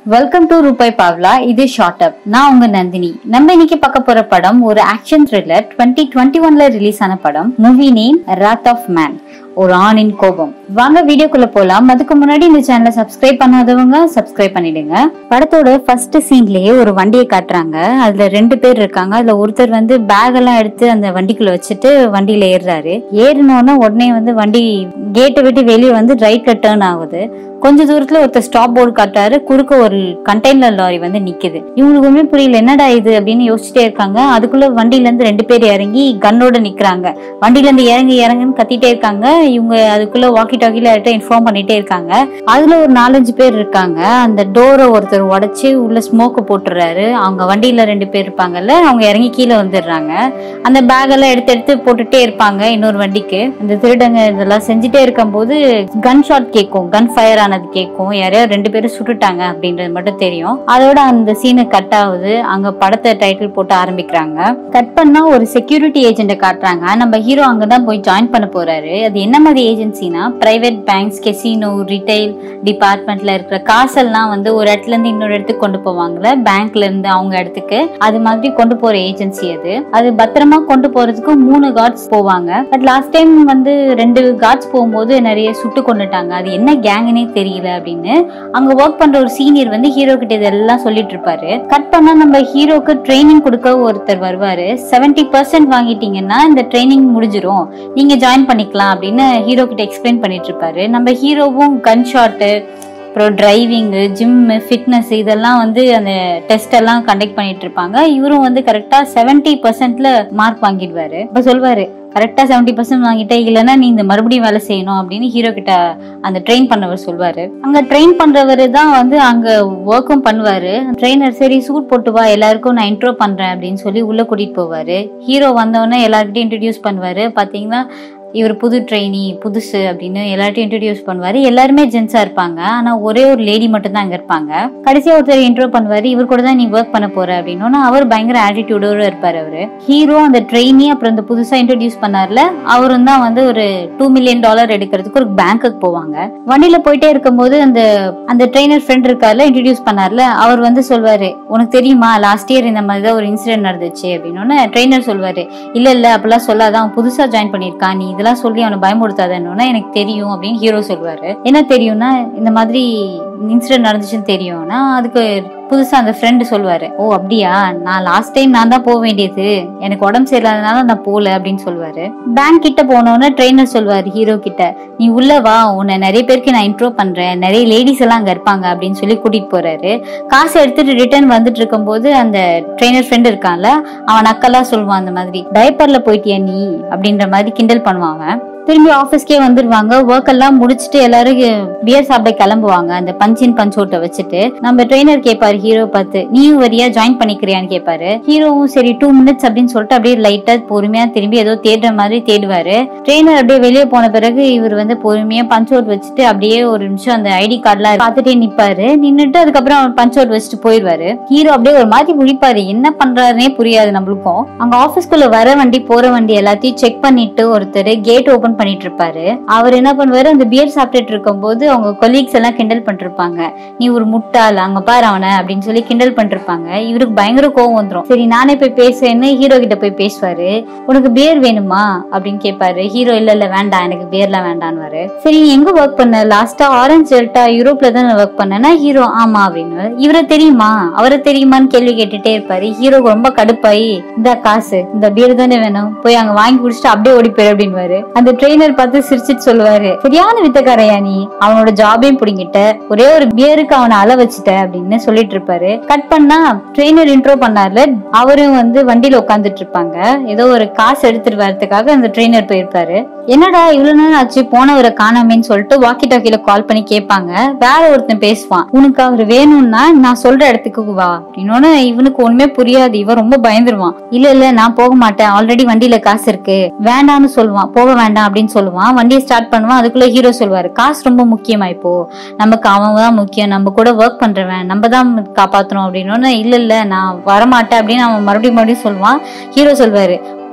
welcome to ரூபாய் பாவ்லா இது shot up நான் உங்க நந்தினி நம்ம இன்னைக்கு பார்க்க போற படம் ஒரு ஆக்ஷன் த்ரில்லர் டுவெண்ட்டி டுவெண்ட்டி ஒன்ல ரிலீஸ் ஆன படம் movie name wrath of man ஒரு ஆணின் கோபம் வாங்க வீடியோக்குள்ள போலாம் அதுக்கு முன்னாடி இந்த சேனலை சப்ஸ்கிரைப் பண்ணாதவங்க சப்ஸ்கிரைப் பண்ணிடுங்க படத்தோட ஃபர்ஸ்ட் சீன்லயே ஒரு வண்டியை காட்டுறாங்க அதுல ரெண்டு பேர் இருக்காங்க அதுல ஒருத்தர் வந்து பேக் எல்லாம் எடுத்து அந்த வண்டிக்குள்ள வச்சுட்டு வண்டியில ஏறுறாரு ஏறினோன்னா உடனே வந்து வண்டி கேட்டை விட்டு வெளியே வந்து ரைட்ல டேர்ன் ஆகுது கொஞ்ச தூரத்துல ஒருத்தர் ஸ்டாப் போர்டு காட்டுறாரு குறுக்க ஒரு கண்டெய்னர் லாரி வந்து நிக்குது இவங்களுக்குமே புரியல என்னடா இது அப்படின்னு யோசிச்சுட்டே இருக்காங்க அதுக்குள்ள வண்டியில இருந்து ரெண்டு பேர் இறங்கி கன்னோட நிக்கிறாங்க வண்டியில இருந்து இறங்கி இறங்குன்னு கத்திட்டே இருக்காங்க இவங்க அதுக்குள்ள வாக்கி டாக்கில இன்ஃபார்ம் பண்ணிட்டே இருக்காங்க அதுல ஒரு நாலஞ்சு பேர் இருக்காங்க அந்த டோரை ஒருத்தர் உடைச்சு உள்ள ஸ்மோக்க போட்டுறாரு அவங்க வண்டியில ரெண்டு பேர் இருப்பாங்கல்ல அவங்க இறங்கி கீழே வந்துடுறாங்க அந்த பேக் எல்லாம் எடுத்து எடுத்து போட்டுட்டே இருப்பாங்க இன்னொரு வண்டிக்கு அந்த திருடங்க இதெல்லாம் செஞ்சுட்டே இருக்கும்போது கன் ஷாட் கேட்கும் கன் ஃபயர் ஆனது கேட்கும் யாரையோ ரெண்டு பேரும் சுட்டுட்டாங்க அப்படின்றது மட்டும் தெரியும் அதோட அந்த சீனை கட் ஆகுது அங்க படத்தை டைட்டில் போட்டு ஆரம்பிக்கிறாங்க கட் பண்ணா ஒரு செக்யூரிட்டி ஏஜென்ட்டை காட்டுறாங்க நம்ம ஹீரோ அங்கதான் போய் ஜாயின் பண்ண போறாரு அது என்ன மாதிரி ஏஜென்சினா பிரைவேட் பேங்க்ஸ் கெசினோ ரிட்டைல் டிபார்ட்மெண்ட்ல இருக்கிற காசெல்லாம் வந்து ஒரு இடத்துல இருந்து இன்னொரு இடத்துக்கு கொண்டு போவாங்கல்ல பேங்க்ல இருந்து அவங்க இடத்துக்கு அது மாதிரி கொண்டு போற ஏஜென்சி அது அது பத்திரமா கொண்டு போறதுக்கு மூணு கார்ட்ஸ் போவாங்க பட் லாஸ்ட் டைம் வந்து ரெண்டு கார்ட்ஸ் போகும்போது நிறைய சுட்டு கொண்டுட்டாங்க அது என்ன கேங்குனே தெரியல அப்படின்னு அங்க ஒர்க் பண்ற ஒரு சீனியர் வந்து ஹீரோ கிட்ட இதெல்லாம் சொல்லிட்டு இருப்பாரு கட் பண்ணா நம்ம ஹீரோக்கு ட்ரைனிங் கொடுக்க ஒருத்தர் வருவாரு செவன்டி பர்சன்ட் வாங்கிட்டீங்கன்னா இந்த ட்ரைனிங் முடிஞ்சிரும் நீங்க ஜாயின் பண்ணிக்கலாம் அப்படின்னு ஹீரோ கிட்ட எக்ஸ்பிளைன் பண்ணிட்டு இருப்பாரு நம்ம ஹீரோவும் கன் ஷாட்டு அப்புறம் டிரைவிங்கு ஜிம்மு ஃபிட்னஸ் இதெல்லாம் வந்து அந்த டெஸ்ட் எல்லாம் கண்டக்ட் பண்ணிட்டு இருப்பாங்க இவரும் வந்து கரெக்டா செவன்டி பர்சன்ட்ல மார்க் வாங்கிடுவாரு இப்ப சொல்வாரு கரெக்டா செவன்டி பர்சன்ட் வாங்கிட்டே இல்லைன்னா நீ இந்த மறுபடியும் வேலை செய்யணும் அப்படின்னு ஹீரோ கிட்ட அந்த ட்ரெயின் பண்ணவர் சொல்வாரு அங்க ட்ரெயின் பண்றவர் தான் வந்து அங்க ஒர்க்கும் பண்ணுவாரு ட்ரெயினர் சரி சூட் போட்டு வா எல்லாருக்கும் நான் இன்ட்ரோ பண்றேன் அப்படின்னு சொல்லி உள்ள கூட்டிட்டு போவாரு ஹீரோ வந்தவொடனே எல்லார்கிட்டயும் இன்ட்ரடியூஸ் பண்ணுவாரு பாத்தீங்கன்னா இவர் புது ட்ரெயினி புதுசு அப்படின்னு எல்லார்ட்டையும் இன்ட்ரடியூஸ் பண்ணுவாரு எல்லாருமே ஜென்ஸா இருப்பாங்க ஆனா ஒரே ஒரு லேடி மட்டும் தான் அங்க இருப்பாங்க கடைசியா ஒருத்தர் இன்ட்ரோ பண்ணுவாரு இவர் கூட தான் நீ ஒர்க் பண்ண போற அப்படின்னு அவர் பயங்கர ஆட்டிடியூடோட இருப்பாரு அவரு ஹீரோ அந்த ட்ரெயினி அப்புறம் இந்த புதுசா இன்ட்ரடியூஸ் பண்ணார்ல அவரும் தான் வந்து ஒரு டூ மில்லியன் டாலர் எடுக்கிறதுக்கு ஒரு பேங்க்குக்கு போவாங்க வண்டியில போயிட்டே இருக்கும்போது அந்த அந்த ட்ரெயினர் ஃப்ரெண்ட் இருக்கார்ல இன்ட்ரடியூஸ் பண்ணார்ல அவர் வந்து சொல்வாரு உனக்கு தெரியுமா லாஸ்ட் இயர் இந்த மாதிரி தான் ஒரு இன்சிடென்ட் நடந்துச்சு அப்படின்னு ட்ரெயினர் சொல்வாரு இல்ல இல்ல அப்பெல்லாம் சொல்லாதான் அவன் புதுசா ஜாயின் பண்ணிருக்கான் நீ இதெல்லாம் சொல்லி அவனை பயமுடுத்தாதன்னு எனக்கு தெரியும் அப்படின்னு ஹீரோ சொல்வாரு என்ன தெரியும்னா இந்த மாதிரி இன்சிடென்ட் நடந்துச்சுன்னு தெரியும்னா அதுக்கு புதுசா அந்த ஃப்ரெண்டு சொல்லுவாரு ஓ அப்படியா நான் லாஸ்ட் டைம் நான் தான் போக வேண்டியது எனக்கு உடம்பு சரியில்லாதனால நான் போகல அப்படின்னு சொல்லுவாரு பேங்க் கிட்ட போனோன்னு ட்ரெயினர் சொல்லுவாரு ஹீரோ கிட்ட நீ உள்ள வா உன்னை நிறைய பேருக்கு நான் இன்ட்ரோ பண்றேன் நிறைய லேடிஸ் எல்லாம் அங்க இருப்பாங்க அப்படின்னு சொல்லி கூட்டிட்டு போறாரு காசு எடுத்துட்டு ரிட்டர்ன் வந்துட்டு இருக்கும்போது அந்த ட்ரெயினர் ஃப்ரெண்ட் இருக்கான்ல அவன் அக்கலா சொல்லுவான் அந்த மாதிரி டைப்பர்ல போயிட்டியா நீ அப்படின்ற மாதிரி கிண்டல் பண்ணுவான் அவன் திரும்பி ஆபீஸ்க்கே வந்துருவாங்க ஒர்க் எல்லாம் முடிச்சுட்டு எல்லாரும் பியர் சாப்பிட கிளம்புவாங்க அந்த பஞ்சின் பஞ்சோட்டை வச்சுட்டு நம்ம ட்ரெயினர் கேட்பாரு ஹீரோ பார்த்து நீயும் வரியா ஜாயின் பண்ணிக்கிறியான்னு கேட்பாரு ஹீரோவும் சரி டூ மினிட்ஸ் அப்படின்னு சொல்லிட்டு அப்படியே லைட்டா பொறுமையா திரும்பி ஏதோ தேடுற மாதிரி தேடுவாரு ட்ரெயினர் அப்படியே வெளியே போன பிறகு இவர் வந்து பொறுமையா பஞ்ச் அவுட் வச்சுட்டு அப்படியே ஒரு நிமிஷம் அந்த ஐடி கார்ட்லாம் பார்த்துட்டே நிப்பாரு நின்னுட்டு அதுக்கப்புறம் அவர் பஞ்ச் அவுட் வச்சுட்டு போயிடுவாரு ஹீரோ அப்படியே ஒரு மாதிரி முழிப்பாரு என்ன பண்றாருன்னே புரியாது நம்மளுக்கும் அங்க ஆபீஸ்க்குள்ள வர வண்டி போற வண்டி எல்லாத்தையும் செக் பண்ணிட்டு ஒருத்தர் கேட் ஓபன் பண்ணிட்டு இருப்பாரு அவர் என்ன பண்ணுவாரு அந்த பியர் சாப்பிட்டுட்டு இருக்கும்போது அவங்க கொலீக்ஸ் எல்லாம் கிண்டல் பண்ணிருப்பாங்க நீ ஒரு முட்டாள் அங்க பாரு அவனை அப்படின்னு சொல்லி கிண்டல் பண்ணிருப்பாங்க இவருக்கு பயங்கர கோவம் வந்துரும் சரி நானே போய் பேசுறேன்னு ஹீரோ கிட்ட போய் பேசுவாரு உனக்கு பியர் வேணுமா அப்படின்னு கேட்பாரு ஹீரோ இல்ல இல்ல வேண்டாம் எனக்கு பியர்லாம் வேண்டான்னு சரி நீ எங்க ஒர்க் பண்ண லாஸ்டா ஆரஞ்ச் டெல்டா யூரோப்ல தான் ஒர்க் பண்ணேன்னா ஹீரோ ஆமா அப்படின்னு இவரை தெரியுமா அவரை தெரியுமான்னு கேள்வி கேட்டுட்டே இருப்பாரு ஹீரோ ரொம்ப கடுப்பாயி இந்த காசு இந்த பியர் தானே வேணும் போய் அங்க வாங்கி குடிச்சிட்டு அப்படியே ஓடி போயிரு அப்படின்வாரு அந்த ட்ரெயினர் பார்த்து சிரிச்சிட்டு சொல்லுவாரு சரியான வித்தக்காரையா நீ அவனோட ஜாபையும் புடிங்கிட்ட ஒரே ஒரு பியருக்கு அவனை அள வச்சுட்ட அப்படின்னு சொல்லிட்டு இருப்பாரு கட் பண்ணா ட்ரெயினர் இன்ட்ரோ பண்ணார்ல அவரும் வந்து வண்டியில உட்காந்துட்டு இருப்பாங்க ஏதோ ஒரு காசு எடுத்துட்டு வரதுக்காக அந்த ட்ரெயினர் போயிருப்பாரு என்னடா இவ்வளவு நேரம் ஆச்சு போனவரை காணாமேன்னு சொல்லிட்டு வாக்கி டாக்கில கால் பண்ணி கேட்பாங்க வேற ஒருத்தன் பேசுவான் உனக்கு அவர் வேணும்னா நான் சொல்ற இடத்துக்கு வா அப்படின்னு இவனுக்கு ஒண்ணுமே புரியாது இவன் ரொம்ப பயந்துருவான் இல்ல இல்ல நான் போக மாட்டேன் ஆல்ரெடி வண்டியில காசு இருக்கு வேண்டாம்னு சொல்லுவான் போக வேண்டாம் அப்படின்னு சொல்லுவான் வண்டியை ஸ்டார்ட் பண்ணுவான் அதுக்குள்ள ஹீரோ சொல்லுவாரு காசு ரொம்ப முக்கியமா இப்போ நமக்கு அவன் தான் முக்கியம் நம்ம கூட ஒர்க் பண்றவன் நம்ம தான் காப்பாத்தணும் அப்படின்னு இல்ல இல்ல நான் வரமாட்டேன் அப்படின்னு அவன் மறுபடியும் மறுபடியும் சொல்லுவான் ஹீரோ சொல்வாரு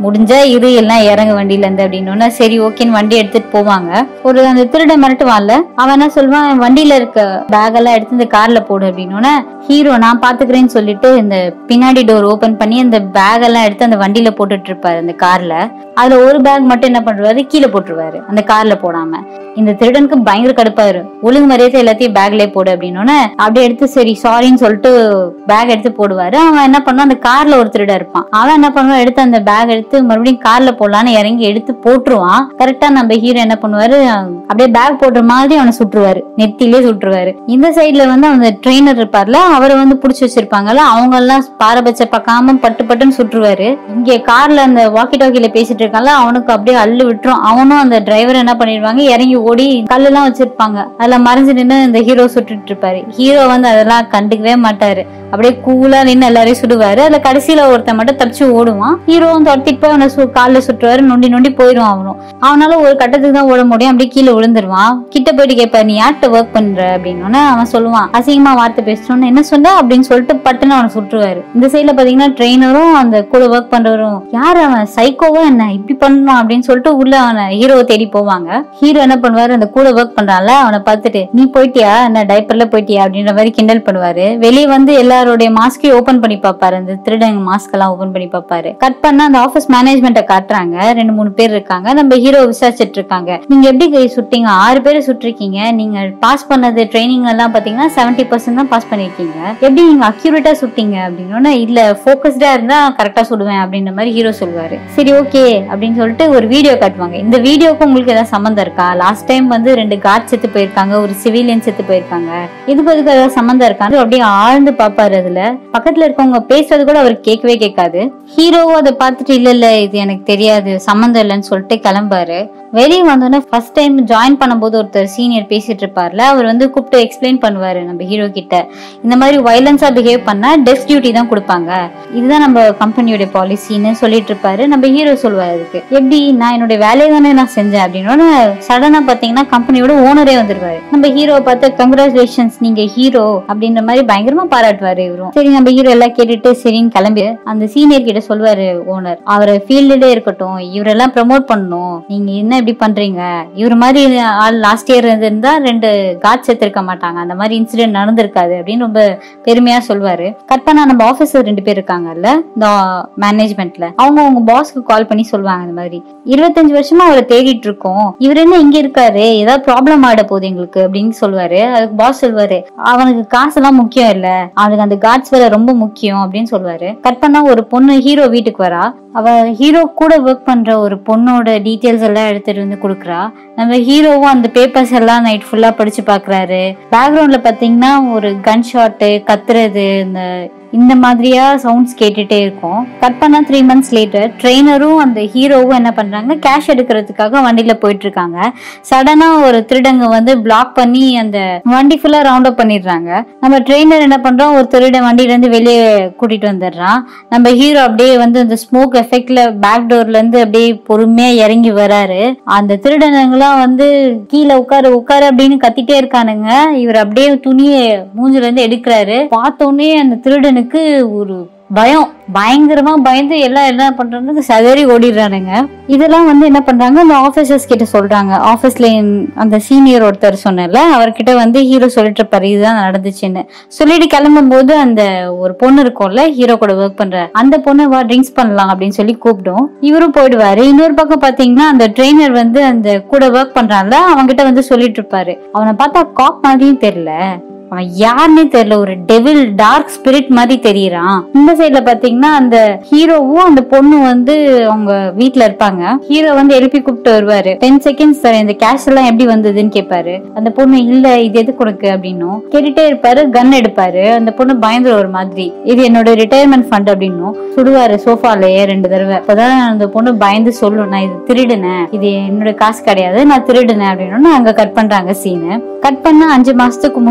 முடிஞ்சா இரு எல்லாம் இறங்க வண்டியில இருந்து அப்படின்னு சரி ஓகேன்னு வண்டி எடுத்துட்டு போவாங்க ஒரு அந்த திருட மிரட்டுவான்ல அவன் என்ன சொல்லுவான் வண்டியில இருக்க பேக் எல்லாம் எடுத்து இந்த கார்ல போடு அப்படின்னு ஹீரோ நான் பாத்துக்கிறேன்னு சொல்லிட்டு இந்த பின்னாடி டோர் ஓபன் பண்ணி அந்த பேக் எல்லாம் எடுத்து அந்த வண்டியில போட்டுட்டு இருப்பாரு அந்த கார்ல அதுல ஒரு பேக் மட்டும் என்ன பண்றாரு கீழே போட்டுருவாரு அந்த கார்ல போடாம இந்த திருடனுக்கு பயங்கர கடுப்பாயிரு ஒழுங்கு மரியாதை எல்லாத்தையும் பேக்லயே போடு அப்படின்னு அப்படியே எடுத்து சரி சாரின்னு சொல்லிட்டு பேக் எடுத்து போடுவாரு அவன் என்ன பண்ணுவான் அந்த கார்ல ஒரு திருடன் இருப்பான் அவன் என்ன பண்ணுவான் எடுத்து அந்த பேக் எடுத்து மறுபடியும் கார்ல போடலான்னு இறங்கி எடுத்து போட்டுருவான் கரெக்டா நம்ம ஹீரோ என்ன பண்ணுவாரு அப்படியே பேக் போடுற மாதிரி அவனை சுட்டுருவாரு நெத்திலே சுட்டுருவாரு இந்த சைடுல வந்து அந்த ட்ரெயினர் இருப்பார்ல அவரை வந்து புடிச்சு வச்சிருப்பாங்கல்ல அவங்க எல்லாம் பாரபட்ச பார்க்காம பட்டு பட்டுன்னு சுட்டுருவாரு இங்க கார்ல அந்த வாக்கி டாக்கில பேசிட்டு இருக்கான்ல அவனுக்கு அப்படியே அள்ளு விட்டுரும் அவனும் அந்த டிரைவர் என்ன பண்ணிடுவாங்க இறங்கி ஓடி கல்லு எல்லாம் வச்சிருப்பாங்க அதுல மறைஞ்சு நின்னு இந்த ஹீரோ சுட்டுட்டு இருப்பாரு ஹீரோ வந்து அதெல்லாம் கண்டுக்கவே மாட்டாரு அப்படியே கூலா நின்னு எல்லாரையும் சுடுவாரு அதுல கடைசியில ஒருத்தன் மட்டும் தப்பிச்சு ஓடுவான் ஹீரோ வந்து துரத்திட்டு போய் அவனை சு- கால்ல சுட்டுவாரு நொண்டி நொண்டி போயிடும் அவனும் அவனால ஒரு கட்டத்துக்கு தான் ஓட முடியும் அப்படியே கீழே விழுந்துருவான் கிட்ட போயிட்டு கேட்பாரு நீ யார்கிட்ட ஒர்க் பண்ற அப்படின்னு அவன் சொல்லுவான் அசிங்கமா வார்த்தை பேசணும்னு என்ன சொன்ன அப்படின்னு சொல்லிட்டு பட்டுன்னு அவனை சுட்டுருவாரு இந்த சைடுல பாத்தீங்கன்னா ட்ரெயினரும் அந்த கூட ஒர்க் பண்றவரும் யார் அவன் சைக்கோவா என்ன இப்படி பண்ணலாம் அப்படின்னு சொல்லிட்டு உள்ள அவனை ஹீரோவை தேடி போவாங்க ஹீரோ என்ன பண்ணுவாரு அந்த கூட ஒர்க் பண்றான்ல அவனை பார்த்துட்டு நீ போயிட்டியா என்ன டைப்பர்ல போயிட்டியா அப்படின்ற மாதிரி கிண்டல் பண்ணுவாரு வெளியே வந்து எல்லாருடைய மாஸ்கையும் ஓபன் பண்ணி பார்ப்பாரு அந்த திருடங்க மாஸ்க் எல்லாம் ஓபன் பண்ணி பார்ப்பாரு கட் பண்ணா அந்த ஆபீஸ் மேனேஜ்மெண்ட்டை காட்டுறாங்க ரெண்டு மூணு பேர் இருக்காங்க நம்ம ஹீரோ விசாரிச்சிட்டு இருக்காங்க நீங்க எப்படி கை சுட்டீங்க ஆறு பேர் சுட்டிருக்கீங்க நீங்க பாஸ் பண்ணது ட்ரைனிங் எல்லாம் பாத்தீங்கன்னா செவன்டி பர்சன்ட் தான் பாஸ் பண்ணிருக்கீங்க எப்படி நீங்க அக்யூரேட்டா சுட்டீங்க அப்படின்னு இல்ல ஃபோக்கஸ்டா இருந்தா கரெக்டா சுடுவேன் அப்படின்ற மாதிரி ஹீரோ சொல்லுவாரு சரி ஓகே அப்படின்னு சொல்லிட்டு ஒரு வீடியோ காட்டுவாங்க இந்த வீடியோக்கு உங்களுக்கு ஏதாவது சம்மந்தம் இருக்கா லாஸ்ட் டைம் வந்து ரெண்டு கார்ட் செத்து போயிருக்காங்க ஒரு சிவிலியன் செத்து போயிருக்காங்க இதுக்கு அதுக்கு ஏதாவது சம்மந்தம் இருக்கான்னு அப்படியே ஆழ்ந்து பாப்பாரு அதுல பக்கத்துல இருக்கவங்க பேசுறது கூட அவருக்கு கேட்கவே கேட்காது ஹீரோவும் அதை பார்த்துட்டு இல்ல இல்ல இது எனக்கு தெரியாது சம்மந்தம் இல்லைன்னு சொல்லிட்டு கிளம்பாரு வெளியே வந்தோடனே ஃபர்ஸ்ட் டைம் ஜாயின் பண்ணும்போது ஒருத்தர் சீனியர் பேசிட்டு இருப்பார்ல அவர் வந்து கூப்பிட்டு எக்ஸ்பிளைன் பண்ணுவாரு நம்ம ஹீரோ கிட்ட இந்த மாதிரி வைலன்ஸா பிஹேவ் பண்ணா டெஸ்க் டியூட்டி தான் கொடுப்பாங்க இதுதான் நம்ம கம்பெனியோட பாலிசின்னு சொல்லிட்டு இருப்பாரு நம்ம ஹீரோ சொல்லுவாரு அதுக்கு எப்படி நான் என்னோட வேலையை தானே நான் செஞ்சேன் அப்படின்னு சடனா பாத்தீங்கன்னா கம்பெனியோட ஓனரே வந்துருவாரு நம்ம ஹீரோவை பார்த்து கங்க்ராச்சுலேஷன்ஸ் நீங்க ஹீரோ அப்படின்ற மாதிரி பயங்கரமா பாராட்டுவாரு இவரும் சரி நம்ம ஹீரோ எல்லாம் கேட்டுட்டு சரின்னு கிளம்பி அந்த சீனியர் கிட்ட சொல்லுவாரு ஓனர் அவர் ஃபீல்டுலே இருக்கட்டும் இவரெல்லாம் ப்ரமோட் பண்ணணும் நீங்க என்ன இப்படி பண்றீங்க இவர் மாதிரி ஆள் லாஸ்ட் இயர் இருந்தா ரெண்டு காட் சேர்த்திருக்க மாட்டாங்க அந்த மாதிரி இன்சிடென்ட் நடந்திருக்காது அப்படின்னு ரொம்ப பெருமையா சொல்லுவாரு கட் பண்ணா நம்ம ஆபீசர் ரெண்டு பேர் இருக்காங்கல்ல இந்த மேனேஜ்மெண்ட்ல அவங்க அவங்க பாஸ்க்கு கால் பண்ணி சொல்லுவாங்க இந்த மாதிரி இருபத்தஞ்சு வருஷமா அவரை தேடிட்டு இருக்கோம் இவர் என்ன இங்க இருக்காரு ஏதாவது ப்ராப்ளம் ஆட போகுது எங்களுக்கு அப்படின்னு சொல்லுவாரு அதுக்கு பாஸ் சொல்லுவாரு அவனுக்கு காசெல்லாம் முக்கியம் இல்ல அவனுக்கு அந்த காட்ஸ் வேலை ரொம்ப முக்கியம் அப்படின்னு சொல்லுவாரு கட் பண்ணா ஒரு பொண்ணு ஹீரோ வீட்டுக்கு வரா அவ ஹீரோ கூட ஒர்க் பண்ற ஒரு பொண்ணோட டீட்டெயில்ஸ் எல்லாம் எடுத்துட்டு வந்து கொடுக்குறா நம்ம ஹீரோவும் அந்த பேப்பர்ஸ் எல்லாம் நைட் ஃபுல்லா படிச்சு பாக்குறாரு பேக்ரவுண்ட்ல பாத்தீங்கன்னா ஒரு கன் ஷாட்டு கத்துறது இந்த இந்த மாதிரியா சவுண்ட்ஸ் கேட்டுட்டே இருக்கும் கட் பண்ணா த்ரீ மந்த்ஸ் லேட்டர் ட்ரெயினரும் அந்த ஹீரோவும் என்ன பண்றாங்க கேஷ் எடுக்கிறதுக்காக வண்டியில போயிட்டு இருக்காங்க சடனா ஒரு திருடங்க வந்து பிளாக் பண்ணி அந்த வண்டி ஃபுல்லா ரவுண்ட் அப் பண்ணிடுறாங்க நம்ம ட்ரெயினர் என்ன பண்றோம் ஒரு திருடன் வண்டியில இருந்து வெளியே கூட்டிட்டு வந்துடுறான் நம்ம ஹீரோ அப்படியே வந்து அந்த ஸ்மோக் எஃபெக்ட்ல பேக் டோர்ல இருந்து அப்படியே பொறுமையா இறங்கி வராரு அந்த திருடனுங்களாம் வந்து கீழே உட்காரு உட்காரு அப்படின்னு கத்திட்டே இருக்கானுங்க இவர் அப்படியே துணியை மூஞ்சில இருந்து எடுக்கிறாரு பார்த்தோன்னே அந்த திருடனுக்கு ஒரு பயம் பயங்கரமா பயந்து எல்லாம் என்ன பண்றாங்க சதறி ஓடிடுறானுங்க இதெல்லாம் வந்து என்ன பண்றாங்க அந்த ஆபீசர்ஸ் கிட்ட சொல்றாங்க ஆபீஸ்ல அந்த சீனியர் ஒருத்தர் சொன்னல அவர்கிட்ட வந்து ஹீரோ சொல்லிட்டு இருப்பாரு இதுதான் நடந்துச்சுன்னு சொல்லிட்டு கிளம்பும் போது அந்த ஒரு பொண்ணு இருக்கும்ல ஹீரோ கூட ஒர்க் பண்ற அந்த பொண்ணு வா ட்ரிங்க்ஸ் பண்ணலாம் அப்படின்னு சொல்லி கூப்பிடும் இவரும் போயிடுவாரு இன்னொரு பக்கம் பாத்தீங்கன்னா அந்த ட்ரெயினர் வந்து அந்த கூட ஒர்க் பண்றான்ல அவன்கிட்ட வந்து சொல்லிட்டு இருப்பாரு அவனை பார்த்தா காப் மாதிரியும் தெரியல அவன் யாருன்னே தெரியல ஒரு டெவில் டார்க் ஸ்பிரிட் மாதிரி தெரியறான் இந்த சைடுல பாத்தீங்கன்னா அந்த ஹீரோவும் அந்த பொண்ணு வந்து அவங்க வீட்ல இருப்பாங்க ஹீரோ வந்து எழுப்பி கூப்பிட்டு வருவாரு டென் செகண்ட்ஸ் சார் இந்த கேஷ் எல்லாம் எப்படி வந்ததுன்னு கேட்பாரு அந்த பொண்ணு இல்ல இது எதுக்கு உனக்கு அப்படின்னும் கேட்டுட்டே இருப்பாரு கன் எடுப்பாரு அந்த பொண்ணு பயந்துரு ஒரு மாதிரி இது என்னோட ரிட்டையர்மெண்ட் ஃபண்ட் அப்படின்னும் சுடுவாரு சோஃபாலயே ரெண்டு தடவை அப்பதான் அந்த பொண்ணு பயந்து சொல்லும் நான் இது திருடுனேன் இது என்னோட காசு கிடையாது நான் திருடுனேன் அப்படின்னு அங்க கட் பண்றாங்க சீனு கட் பண்ண அஞ்சு மாசத்துக்கு முன்னாடி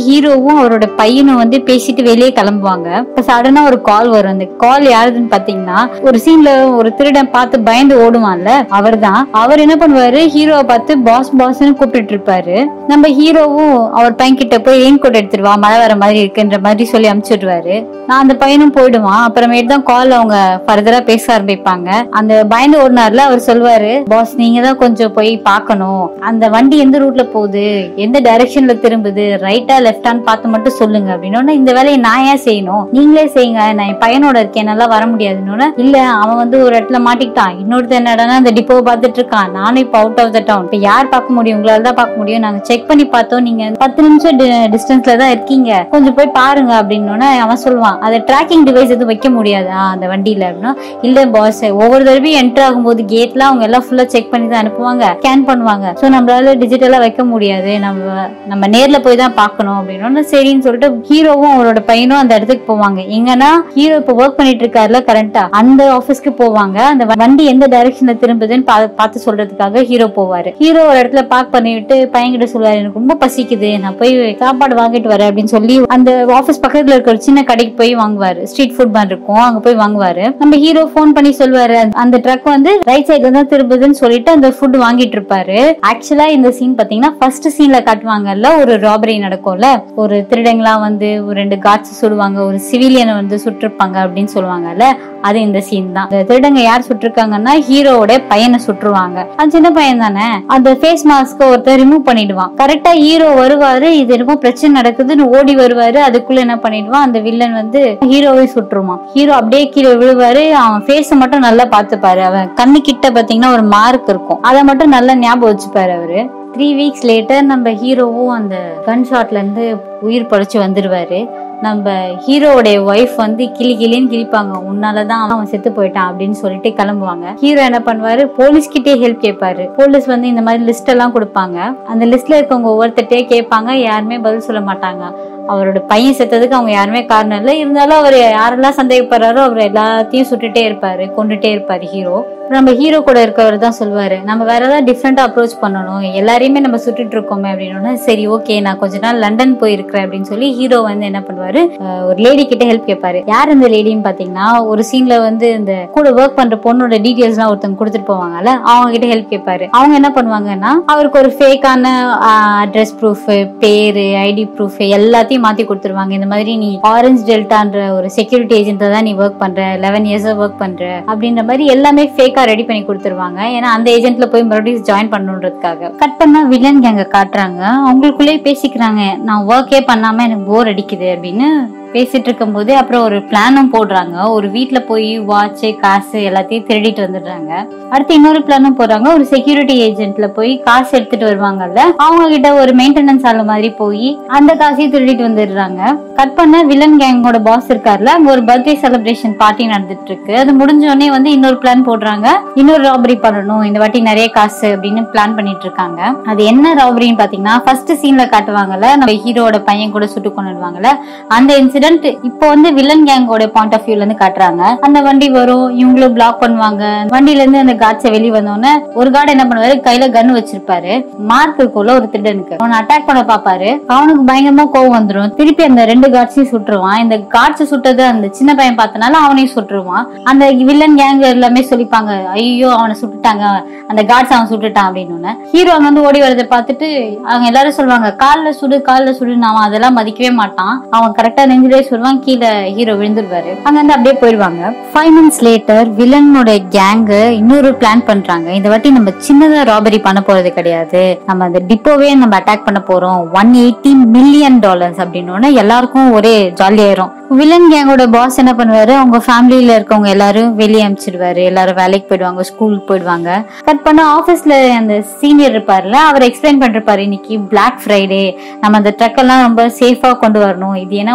ஹீரோவும் அவரோட பையனும் வந்து பேசிட்டு வெளியே கிளம்புவாங்க இப்ப சடனா ஒரு கால் வரும் அந்த கால் யாருதுன்னு பாத்தீங்கன்னா ஒரு சீன்ல ஒரு திருடன் பார்த்து பயந்து ஓடுவான்ல அவர்தான் அவர் என்ன பண்ணுவாரு ஹீரோவை பார்த்து பாஸ் பாஸ்னு கூப்பிட்டு இருப்பாரு நம்ம ஹீரோவும் அவர் பையன் கிட்ட போய் ரெயின் கோட் எடுத்துட்டு வா மழை வர மாதிரி இருக்குன்ற மாதிரி சொல்லி அனுப்பிச்சுடுவாரு நான் அந்த பையனும் போயிடுவான் அப்புறமேட்டு தான் கால் அவங்க ஃபர்தரா பேச ஆரம்பிப்பாங்க அந்த பயந்து ஓடினார்ல அவர் சொல்வாரு பாஸ் நீங்க தான் கொஞ்சம் போய் பார்க்கணும் அந்த வண்டி எந்த ரூட்ல போகுது எந்த டைரக்ஷன்ல திரும்புது ரைட்டா லெஃப்டான்னு பார்த்து மட்டும் சொல்லுங்க அப்படின்னு இந்த வேலையை நான் ஏன் செய்யணும் நீங்களே செய்யுங்க நான் என் பையனோட இருக்கேன் என்னால வர முடியாதுன்னு இல்ல அவன் வந்து ஒரு இடத்துல மாட்டிக்கிட்டான் இன்னொருத்தர் என்னடா அந்த டிப்போ பார்த்துட்டு இருக்கான் நானும் இப்போ அவுட் ஆஃப் த டவுன் இப்போ யார் பார்க்க முடியும் உங்களால தான் பார்க்க முடியும் நாங்க செக் பண்ணி பார்த்தோம் நீங்க பத்து நிமிஷம் டிஸ்டன்ஸ்ல தான் இருக்கீங்க கொஞ்சம் போய் பாருங்க அப்படின்னு அவன் சொல்லுவான் அதை ட்ராக்கிங் டிவைஸ் எதுவும் வைக்க முடியாதா அந்த வண்டியில அப்படின்னா இல்ல பாஸ் ஒவ்வொரு தடவையும் என்டர் ஆகும்போது கேட்ல அவங்க எல்லாம் ஃபுல்லா செக் பண்ணி தான் அனுப்புவாங்க ஸ்கேன் பண்ணுவாங்க ஸோ நம்மளால டிஜிட்டலா வைக்க முடியாது நம்ம நம்ம நேர்ல போய் தான் பார்க்கணும் அப்படின்னு சரின்னு சொல்லிட்டு ஹீரோவும் அவரோட பையனும் அந்த இடத்துக்கு போவாங்க எங்கன்னா ஹீரோ இப்போ ஒர்க் பண்ணிட்டு இருக்காருல கரண்டா அந்த ஆபீஸ்க்கு போவாங்க அந்த வண்டி எந்த டைரக்ஷன்ல திரும்புதுன்னு பா- பார்த்து சொல்றதுக்காக ஹீரோ போவாரு ஹீரோ ஒரு இடத்துல பார்க் பண்ணிவிட்டு பையன்கிட்ட சொல்லுவாரு எனக்கு ரொம்ப பசிக்குது நான் போய் சாப்பாடு வாங்கிட்டு வரேன் அப்படின்னு சொல்லி அந்த ஆபீஸ் பக்கத்துல இருக்க ஒரு சின்ன கடைக்கு போய் வாங்குவாரு ஸ்ட்ரீட் ஃபுட் பான் இருக்கும் அங்க போய் வாங்குவாரு நம்ம ஹீரோ ஃபோன் பண்ணி சொல்லுவாரு அந்த ட்ரக் வந்து ரைட் சைடுல தான் திரும்புதுன்னு சொல்லிட்டு அந்த ஃபுட் வாங்கிட்டு இருப்பாரு ஆக்சுவலா இந்த சீன் பாத்தீங்கன்னா ஃபர்ஸ்ட் சீன்ல காட்டுவாங்கல்ல ஒரு ராபரி நடக்கும்ல ஒரு திருடங்களாம் வந்து ஒரு ரெண்டு காட்ஸ் சுடுவாங்க ஒரு சிவிலியனை வந்து சுட்டிருப்பாங்க அப்படின்னு சொல்லுவாங்கல்ல அது இந்த சீன் தான் இந்த திருடங்க யார் சுட்டிருக்காங்கன்னா ஹீரோவோட பையனை சுட்டுருவாங்க அது சின்ன பையன் தானே அந்த ஃபேஸ் மாஸ்க் ஒருத்தர் ரிமூவ் பண்ணிடுவான் கரெக்டா ஹீரோ வருவாரு இது என்னமோ பிரச்சனை நடக்குதுன்னு ஓடி வருவாரு அதுக்குள்ள என்ன பண்ணிடுவான் அந்த வில்லன் வந்து ஹீரோவை சுட்டுருவான் ஹீரோ அப்படியே கீழே விழுவாரு அவன் ஃபேஸ மட்டும் நல்லா பார்த்துப்பாரு அவன் கண்ணு கிட்ட பாத்தீங்கன்னா ஒரு மார்க் இருக்கும் அதை மட்டும் நல்லா ஞாபகம் வச்சுப்பாரு அவரு த்ரீ வீக்ஸ் லேட்டர் நம்ம ஹீரோவும் அந்த கன் ஷாட்ல இருந்து உயிர் படைச்சு வந்துருவாரு நம்ம ஹீரோவுடைய ஒய்ஃப் வந்து கிளி கிளின்னு கிழிப்பாங்க உன்னாலதான் அவன் செத்து போயிட்டான் அப்படின்னு சொல்லிட்டு கிளம்புவாங்க ஹீரோ என்ன பண்ணுவாரு போலீஸ் கிட்டே ஹெல்ப் கேட்பாரு போலீஸ் வந்து இந்த மாதிரி லிஸ்ட் எல்லாம் கொடுப்பாங்க அந்த லிஸ்ட்ல இருக்கவங்க ஒவ்வொருத்தட்டே கேட்பாங்க யாருமே பதில் சொல்ல மாட்டாங்க அவரோட பையன் செத்ததுக்கு அவங்க யாருமே காரணம் இல்லை இருந்தாலும் அவர் யாரெல்லாம் சந்தேகப்படுறாரோ அவர் எல்லாத்தையும் சுட்டுட்டே இருப்பாரு கொண்டுட்டே இருப்பாரு ஹீரோ நம்ம ஹீரோ கூட இருக்கவர் தான் சொல்லுவாரு நம்ம வேற ஏதாவது டிஃப்ரெண்டா அப்ரோச் பண்ணணும் எல்லாரையுமே நம்ம சுட்டுட்டு இருக்கோமே அப்படின்னு சரி ஓகே நான் கொஞ்ச நாள் லண்டன் போயிருக்கிறேன் அப்படின்னு சொல்லி ஹீரோ வந்து என்ன பண்ணுவாரு அஹ் ஒரு லேடி கிட்ட ஹெல்ப் கேட்பாரு யார் இந்த லேடின்னு பாத்தீங்கன்னா ஒரு சீன்ல வந்து இந்த கூட ஒர்க் பண்ற பொண்ணோட டீடைல்ஸ் எல்லாம் ஒருத்தவங்க கொடுத்துட்டு போவாங்கல்ல அவங்க கிட்ட ஹெல்ப் கேட்பாரு அவங்க என்ன பண்ணுவாங்கன்னா அவருக்கு ஒரு ஃபேக்கான அட்ரஸ் ப்ரூஃப் பேரு ஐடி ப்ரூஃப் எல்லாத்தையும் மாத்தி கொடுத்துருவாங்க இந்த மாதிரி நீ ஆரஞ்ச் டெல்டான்ற ஒரு செக்யூரிட்டி ஏஜென்ட் தான் நீ ஒர்க் பண்ற லெவன் இயர்ஸ் ஒர்க் பண்ற அப்படின்ற மாதிரி எல்லாமே ஃபேக்கா ரெடி பண்ணி கொடுத்துருவாங்க ஏன்னா அந்த ஏஜென்ட்ல போய் மறுபடியும் ஜாயின் பண்ணணுன்றதுக்காக கட் பண்ணா வில்லன் கேங்க காட்டுறாங்க அவங்களுக்குள்ளேயே பேசிக்கிறாங்க நான் ஒர்க்கே பண்ணாம எனக்கு போர் அடிக்குது அப்படின்னு பேசிட்டு இருக்கும்போது அப்புறம் ஒரு பிளானும் போடுறாங்க ஒரு வீட்ல போய் வாட்ச் காசு எல்லாத்தையும் திருடிட்டு வந்துடுறாங்க அடுத்து இன்னொரு பிளானும் போடுறாங்க ஒரு செக்யூரிட்டி ஏஜென்ட்ல போய் காசு எடுத்துட்டு வருவாங்கல்ல அவங்க கிட்ட ஒரு மெயின்டெனன்ஸ் ஆளு மாதிரி போய் அந்த காசையும் திருடிட்டு வந்துடுறாங்க கட் பண்ண வில்லன் கேங்கோட பாஸ் இருக்கார்ல அங்க ஒரு பர்த்டே செலிப்ரேஷன் பார்ட்டி நடந்துட்டு இருக்கு அது முடிஞ்ச உடனே வந்து இன்னொரு பிளான் போடுறாங்க இன்னொரு ராபரி பண்ணணும் இந்த வாட்டி நிறைய காசு அப்படின்னு பிளான் பண்ணிட்டு இருக்காங்க அது என்ன ராபரின்னு பாத்தீங்கன்னா ஃபர்ஸ்ட் சீன்ல காட்டுவாங்கல்ல நம்ம ஹீரோட பையன் கூட சுட்டு கொண்டுடுவாங்கல்ல அந்த இன்சிடென்ட் இப்போ வந்து வில்லன் கேங்கோட பாயிண்ட் ஆஃப் வியூல இருந்து காட்டுறாங்க அந்த வண்டி வரும் இவங்களும் பிளாக் பண்ணுவாங்க வண்டியில இருந்து அந்த காட்சை வெளியே வந்தோடனே ஒரு கார்டு என்ன பண்ணுவாரு கையில கன் வச்சிருப்பாரு மார்க் இருக்குள்ள ஒரு திருடனுக்கு அவனை அட்டாக் பண்ண பாப்பாரு அவனுக்கு பயங்கரமா கோவம் வந்துரும் திருப்பி அந்த ரெண்டு காட்சையும் சுட்டுருவான் இந்த காட்சி சுட்டது அந்த சின்ன பையன் பார்த்தனால அவனையும் சுட்டுருவான் அந்த வில்லன் கேங் எல்லாமே சொல்லிப்பாங்க ஐயோ அவனை சுட்டுட்டாங்க அந்த காட்ஸ் அவன் சுட்டுட்டான் அப்படின்னு ஹீரோ அங்க வந்து ஓடி வரதை பார்த்துட்டு அவங்க எல்லாரும் சொல்லுவாங்க கால்ல சுடு கால்ல சுடுன்னு அவன் அதெல்லாம் மதிக்கவே மாட்டான் அவன் கரெக்டா நெஞ்சிலே சொல்லுவான் கீழே ஹீரோ விழுந்துருவாரு அங்க வந்து அப்படியே போயிடுவாங்க ஃபைவ் மந்த்ஸ் லேட்டர் வில்லனோட கேங் இன்னொரு பிளான் பண்றாங்க இந்த வாட்டி நம்ம சின்னதா ராபரி பண்ண போறது கிடையாது நம்ம அந்த டிப்போவே நம்ம அட்டாக் பண்ண போறோம் ஒன் எயிட்டி மில்லியன் டாலர்ஸ் அப்படின்னு எல்லாருக்கும் ஒரே ஜாலியாயிரும் வில்லன் கேங்கோட பாஸ் என்ன பண்ணுவாரு அவங்க ஃபேமிலியில இருக்கவங்க எல்லாரும் வெளியே அனுப்பிச்சிடுவாரு எல்லாரும் வேலைக்கு போயிடுவாங்க ஸ்கூலுக்கு போயிடுவாங்க கட் பண்ண ஆபீஸ்ல அந்த சீனியர் இருப்பார்ல அவர் எக்ஸ்பிளைன் பண்ணிருப்பாரு இன்னைக்கு பிளாக் ஃப்ரைடே நம்ம அந்த ட்ரக் எல்லாம் ரொம்ப சேஃபா கொண்டு வரணும் இது ஏன்னா one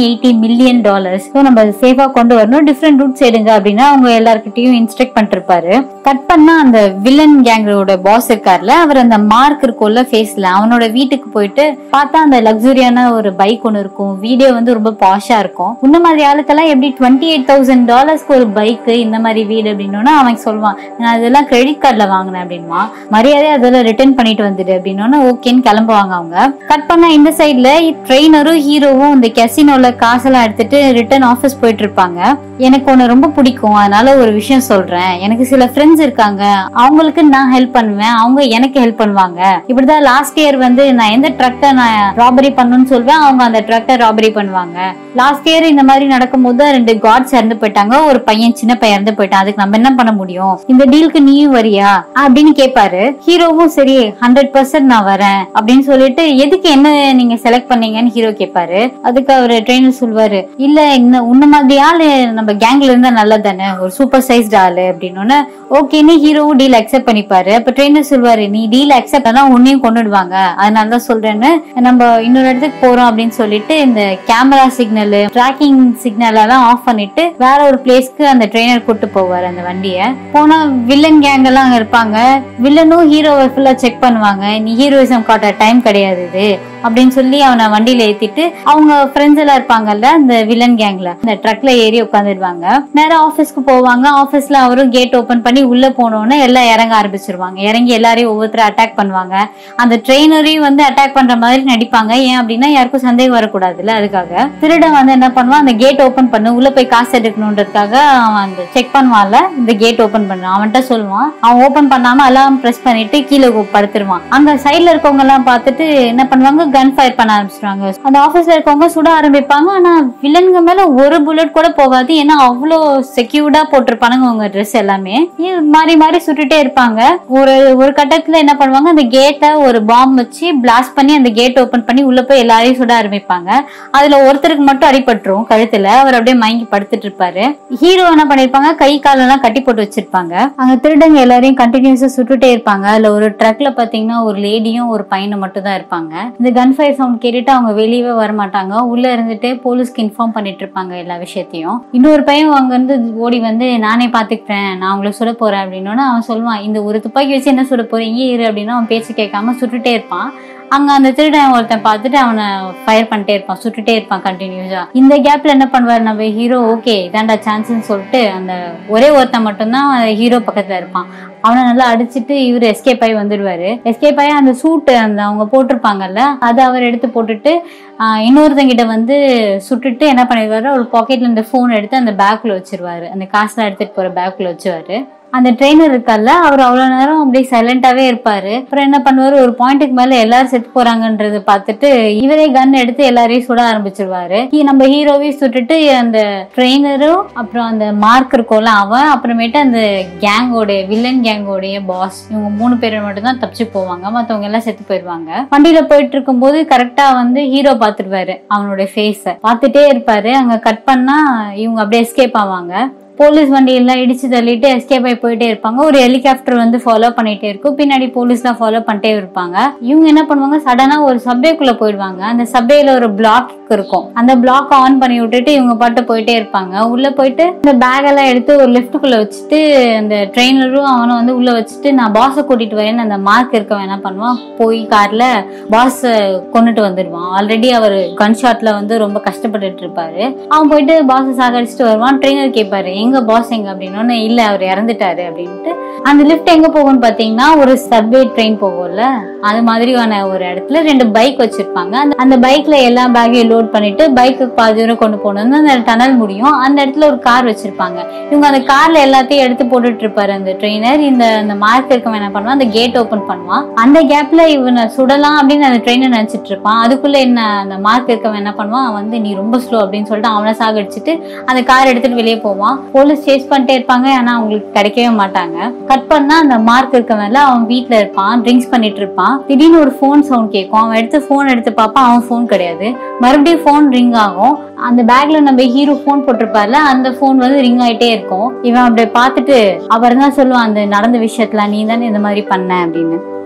eighty million dollars so நம்ம சேஃபா கொண்டு வரணும் டிஃப்ரெண்ட் ரூட்ஸ் எடுங்க அப்படின்னா அவங்க எல்லாருக்கிட்டையும் இன்ஸ்ட்ரக்ட் பண்ணிருப்பாரு கட் பண்ணா அந்த வில்லன் கேங்கோட பாஸ் இருக்கார்ல அவர் அந்த மார்க் இருக்கும்ல ஃபேஸ்ல அவனோட வீட்டுக்கு போயிட்டு பார்த்தா அந்த லக்ஸுரியான ஒரு பைக் ஒன்று இருக்கும் வீடியோ வந்து ரொம்ப பாஷா இருக்கும் இந்த மாதிரி ஆளுக்கெல்லாம் எப்படி டுவெண்ட்டி எயிட் தௌசண்ட் டாலர்ஸ்க்கு ஒரு பைக் இந்த மாதிரி வீடு அப்படின்னோன்னா அவன் சொல்லுவான் நான் இதெல்லாம் கிரெடிட் கார்டில் வாங்கினேன் அப்படின்வான் மரியாதை அதெல்லாம் ரிட்டர்ன் பண்ணிட்டு வந்துடு அப்படின்னோன்னா ஓகேன்னு கிளம்புவாங்க அவங்க கட் பண்ணா இந்த சைட்ல ட்ரெயினரும் ஹீரோவும் இந்த கெசினோல காசெல்லாம் எடுத்துட்டு ரிட்டர்ன் ஆஃபீஸ் போயிட்டு இருப்பாங்க எனக்கு ஒன்று ரொம்ப பிடிக்கும் அதனால ஒரு விஷயம் சொல்றேன் எனக்கு சில ஃப்ரெண்ட்ஸ் இருக்காங்க அவங்களுக்கு நான் ஹெல்ப் பண்ணுவேன் அவங்க எனக்கு ஹெல்ப் பண்ணுவாங்க இப்படிதான் லாஸ்ட் இயர் வந்து நான் எந்த ட்ரக்கை நான் ராபரி பண்ணணும்னு சொல்வேன் அவங்க அந்த ட்ரக்கை ராபரி பண்ணுவாங்க லாஸ்ட் இயர் இந்த மாதிரி நடக்கும்போது தான் ரெண்டு காட்ஸ் இறந்து போயிட்டாங்க ஒரு பையன் சின்ன பையன் இறந்து போயிட்டான் அதுக்கு நம்ம என்ன பண்ண முடியும் இந்த டீலுக்கு நீயும் வரியா அப்படின்னு கேட்பாரு ஹீரோவும் சரி ஹண்ட்ரட் பர்சன்ட் நான் வரேன் அப்படின்னு சொல்லிட்டு எதுக்கு என்ன நீங்க செலக்ட் பண்ணீங்கன்னு ஹீரோ கேட்பாரு அதுக்கு அவர் ட்ரெயினர் சொல்வாரு இல்ல இந்த உன்ன மாதிரி ஆளு நம்ம கேங்ல இருந்தா நல்லது தானே ஒரு சூப்பர் சைஸ்ட் ஆளு அப்படின்னு ஓகேன்னு ஹீரோவும் டீல் அக்செப்ட் பண்ணிப்பாரு அப்ப ட்ரெயினர் சொல்வாரு நீ டீல் அக்செப்ட் ஆனா உன்னையும் கொண்டுடுவாங்க அதனாலதான் சொல்றேன்னு நம்ம இன்னொரு இடத்துக்கு போறோம் அப்படின்னு சொல்லிட்டு இந்த கேமரா சிக்னல் ட்ராக்கிங் சிக்னல் எல்லாம் ஆஃப் பண்ணிட்டு வேற ஒரு பிளேஸ்க்கு அந்த ட்ரெயினர் கூட்டு போவார் அந்த வண்டியை போனா வில்லன் கேங் எல்லாம் அங்க இருப்பாங்க வில்லனும் ஹீரோவை ஃபுல்லா செக் பண்ணுவாங்க நீ ஹீரோயிசம் காட்ட டைம் கிடையாது இது அப்படின்னு சொல்லி அவனை வண்டியில ஏத்திட்டு அவங்க ஃப்ரெண்ட்ஸ் எல்லாம் இருப்பாங்கல்ல அந்த வில்லன் கேங்ல அந்த ட்ரக்ல ஏறி உட்காந்துருவாங்க நேரா ஆபீஸ்க்கு போவாங்க ஆபீஸ்ல அவரும் கேட் ஓபன் பண்ணி உள்ள போனோன்னு எல்லாம் இறங்க ஆரம்பிச்சிருவாங்க இறங்கி எல்லாரையும் ஒவ்வொருத்தரும் அட்டாக் பண்ணுவாங்க அந்த ட்ரெயினரையும் வந்து அட்டாக் பண்ற மாதிரி நடிப்பாங்க ஏன் அப்படின்னா யாருக்கும் சந்தேகம் வரக்கூடாதுல்ல அதுக்காக திருடன் வந்து என்ன பண்ணுவான் அந்த கேட் ஓபன் பண்ணு உள்ள போய் காசு எடுக்கணுன்றதுக்காக அவன் அந்த செக் பண்ணுவான்ல இந்த கேட் ஓபன் பண்ண அவன்கிட்ட சொல்லுவான் அவன் ஓபன் பண்ணாம அலாம் பிரஸ் பண்ணிட்டு கீழே படுத்துருவான் அங்க சைட்ல இருக்கவங்க எல்லாம் பார்த்துட்டு என்ன பண்ணுவாங்க கன் ஃபயர் பண்ண ஆரம்பிச்சிருவாங்க அந்த ஆபீஸ்ல இருக்கவங்க சுட ஆரம்பிப்பாங்க ஆனா வில்லனுங்க மேல ஒரு புல்லட் கூட போகாது ஏன்னா அவ்வளோ செக்யூர்டா போட்டிருப்பானுங்க உங்க ட்ரெஸ் எல்லாமே இது மாறி மாறி சுட்டுட்டே இருப்பாங்க ஒரு ஒரு கட்டத்துல என்ன பண்ணுவாங்க அந்த கேட்டை ஒரு பாம் வச்சு பிளாஸ்ட் பண்ணி அந்த கேட் ஓபன் பண்ணி உள்ள போய் எல்லாரையும் சுட ஆரம்பிப்பாங்க அதுல ஒருத்தருக்கு மட்டும் அடிபட்டுரும் கழுத்துல அவர் அப்படியே மயங்கி படுத்துட்டு இருப்பாரு ஹீரோ என்ன பண்ணிருப்பாங்க கை காலெல்லாம் கட்டி போட்டு வச்சிருப்பாங்க அங்க திருடங்க எல்லாரையும் கண்டினியூஸா சுட்டுட்டே இருப்பாங்க அதுல ஒரு ட்ரக்ல பாத்தீங்கன்னா ஒரு லேடியும் ஒரு பையனும் மட்டும் தான் இருப்பாங்க இந்த கன் ஃபயர் சவுண்ட் கேட்டுட்டு அவங்க வெளியவே வர மாட்டாங்க உள்ள இருந்துட்டு போலீஸ்க்கு இன்ஃபார்ம் பண்ணிட்டு இருப்பாங்க எல்லா விஷயத்தையும் இன்னொரு பையன் அங்க இருந்து ஓடி வந்து நானே பாத்துக்கிறேன் நான் உங்களை சுட போறேன் அப்படின்னு அவன் சொல்லுவான் இந்த ஒரு துப்பாக்கி வச்சு என்ன சுட போறீங்க இரு அப்படின்னு அவன் பேச்சு கேட்காம சுட்டுட்டே இருப்பான் அங்க அந்த திருடன் ஒருத்தன் பார்த்துட்டு அவனை ஃபயர் பண்ணிட்டே இருப்பான் சுட்டுட்டே இருப்பான் கண்டினியூஸா இந்த கேப்ல என்ன பண்ணுவார் நம்ம ஹீரோ ஓகே இதாண்டா சான்ஸ்னு சொல்லிட்டு அந்த ஒரே ஒருத்தன் மட்டும்தான் ஹீரோ பக்கத்துல இருப்பான் அவனை நல்லா அடிச்சிட்டு இவர் எஸ்கேப் ஆகி வந்துடுவாரு எஸ்கேப் ஆகி அந்த சூட்டு அந்த அவங்க போட்டிருப்பாங்கல்ல அதை அவர் எடுத்து போட்டுட்டு ஆஹ் இன்னொருத்தங்கிட்ட வந்து சுட்டுட்டு என்ன பண்ணிடுவாரு ஒரு பாக்கெட்ல இந்த ஃபோன் எடுத்து அந்த பேக்குள்ள வச்சிருவாரு அந்த காசுலாம் எடுத்துட்டு போற பேக்குள்ள வச்சுவாரு அந்த ட்ரெயினர் இருக்கார்ல அவர் அவ்வளவு நேரம் அப்படியே சைலண்டாவே இருப்பாரு அப்புறம் என்ன பண்ணுவாரு ஒரு பாயிண்ட்டுக்கு மேல எல்லாரும் செத்து போறாங்கன்றத பார்த்துட்டு இவரே கன் எடுத்து எல்லாரையும் சுட ஆரம்பிச்சிருவாரு ஹீ- நம்ம ஹீரோவையும் சுட்டுட்டு அந்த ட்ரெயினரும் அப்புறம் அந்த மார்க் இருக்கும்ல அவன் அப்புறமேட்டு அந்த கேங்கோட வில்லன் கேங்கோடைய பாஸ் இவங்க மூணு பேர் மட்டும் தான் தப்பிச்சு போவாங்க மத்தவங்க எல்லாம் செத்து போயிருவாங்க வண்டியில போயிட்டு இருக்கும்போது கரெக்டா வந்து ஹீரோ பாத்துருவாரு அவனோட ஃபேஸ பார்த்துட்டே இருப்பாரு அங்க கட் பண்ணா இவங்க அப்படியே எஸ்கேப் ஆவாங்க போலீஸ் வண்டி எல்லாம் இடிச்சு தள்ளிட்டு எஸ்கேப் ஆகி போயிட்டே இருப்பாங்க ஒரு ஹெலிகாப்டர் வந்து ஃபாலோ பண்ணிட்டே இருக்கும் பின்னாடி போலீஸ்லாம் ஃபாலோ பண்ணிட்டே இருப்பாங்க இவங்க என்ன பண்ணுவாங்க சடனா ஒரு சப்வேக்குள்ள போயிடுவாங்க அந்த சப்வேல ஒரு பிளாக் இருக்கும் அந்த பிளாக் ஆன் பண்ணி விட்டுட்டு இவங்க பாட்டு போயிட்டே இருப்பாங்க உள்ள போயிட்டு இந்த பேக் எல்லாம் எடுத்து ஒரு லிஃப்ட்டுக்குள்ள வச்சுட்டு அந்த ட்ரெயினரும் அவனும் வந்து உள்ள வச்சுட்டு நான் பாஸை கூட்டிட்டு வரேன்னு அந்த மார்க் இருக்கவன் என்ன பண்ணுவான் போய் கார்ல பாஸ் கொண்டுட்டு வந்துடுவான் ஆல்ரெடி அவர் கன் ஷாட்ல வந்து ரொம்ப கஷ்டப்பட்டுட்டு இருப்பாரு அவன் போயிட்டு பாஸை சாகடிச்சிட்டு வருவான் ட்ரெயினர் கேட்பாரு எங்க பாஸ் எங்க அப்படின்னு இல்ல அவர் இறந்துட்டாரு அப்படின்ட்டு அந்த லிஃப்ட் எங்க போகும்னு பாத்தீங்கன்னா ஒரு சப்வே ட்ரெயின் போகும்ல அது மாதிரியான ஒரு இடத்துல ரெண்டு பைக் வச்சிருப்பாங்க அந்த அந்த பைக்ல எல்லா பேக்கையும் லோட் பண்ணிட்டு பைக்கு பாதி தூரம் கொண்டு போகணும் அந்த டனல் முடியும் அந்த இடத்துல ஒரு கார் வச்சிருப்பாங்க இவங்க அந்த கார்ல எல்லாத்தையும் எடுத்து போட்டுட்டு இருப்பாரு அந்த ட்ரெயினர் இந்த அந்த மார்க் இருக்கவன் என்ன பண்ணுவான் அந்த கேட் ஓபன் பண்ணுவான் அந்த கேப்ல இவனை சுடலாம் அப்படின்னு அந்த ட்ரெயினர் நினைச்சிட்டு இருப்பான் அதுக்குள்ள என்ன அந்த மார்க் இருக்கவன் என்ன பண்ணுவான் அவன் வந்து நீ ரொம்ப ஸ்லோ அப்படின்னு சொல்லிட்டு அவனை சாகடிச்சிட்டு அந்த கார் எடுத்துட்டு வெளியே போவான் போலீஸ் சேஸ் பண்ணிட்டே இருப்பாங்க ஆனா அவங்களுக்கு கிடைக்கவே மாட்டாங்க கட் பண்ணா அந்த மார்க் இருக்கவன்ல அவன் வீட்ல இருப்பான் ட்ரிங்க்ஸ் பண்ணிட்டு இருப்பான் திடீர்னு ஒரு ஃபோன் சவுண்ட் கேட்கும் அவன் எடுத்து ஃபோன் எடுத்து பார்ப்பான் அவன் ஃபோன் கிடையாது மறுபடியும் ஃபோன் ரிங் ஆகும் அந்த பேக்ல நம்ம ஹீரோ ஃபோன் போட்டிருப்பார்ல அந்த ஃபோன் வந்து ரிங் ஆயிட்டே இருக்கும் இவன் அப்படியே பார்த்துட்டு அவர் தான் சொல்லுவான் அந்த நடந்த விஷயத்துல நீ தானே இந்த மாதிரி பண்ண அப்படின்னு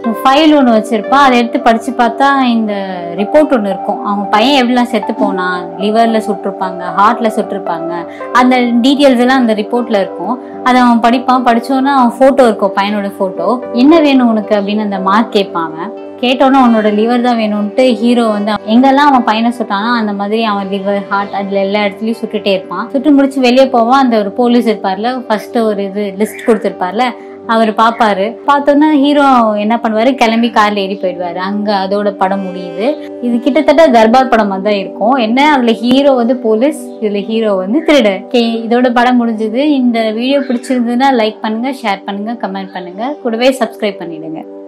ஃபைல் ஒன்று வச்சிருப்பான் அதை எடுத்து படிச்சு பார்த்தா இந்த ரிப்போர்ட் ஒன்று இருக்கும் அவன் பையன் எப்படிலாம் செத்து போனான் லிவர்ல சுட்டிருப்பாங்க ஹார்ட்ல சுட்டிருப்பாங்க அந்த டீட்டெயில்ஸ் எல்லாம் அந்த ரிப்போர்ட்ல இருக்கும் அதை அவன் படிப்பான் படிச்சோன்னா அவன் போட்டோ இருக்கும் பையனோட போட்டோ என்ன வேணும் உனக்கு அப்படின்னு அந்த மார்க் கேட்பான் அவன் கேட்டோன்னே அவனோட லிவர் தான் வேணும்ட்டு ஹீரோ வந்து எங்கெல்லாம் அவன் பையனை சுட்டானோ அந்த மாதிரி அவன் லிவர் ஹார்ட் அதுல எல்லா இடத்துலயும் சுட்டுட்டே இருப்பான் சுட்டு முடிச்சு வெளியே போவான் அந்த ஒரு போலீஸ் இருப்பார்ல ஃபர்ஸ்ட் ஒரு இது லிஸ்ட் கொடுத்துருப்பார்ல அவர் பாப்பாரு பார்த்தோன்னா ஹீரோ என்ன பண்ணுவாரு கிளம்பி கார்ல ஏறி போயிடுவாரு அங்க அதோட படம் முடியுது இது கிட்டத்தட்ட தர்பார் படம் மாதிரி தான் இருக்கும் என்ன அதுல ஹீரோ வந்து போலீஸ் இதுல ஹீரோ வந்து திருடர் Okay, இதோட படம் முடிஞ்சது இந்த வீடியோ பிடிச்சிருந்ததுன்னா லைக் பண்ணுங்க ஷேர் பண்ணுங்க கமெண்ட் பண்ணுங்க கூடவே சப்ஸ்கிரைப் பண்ணிடுங்க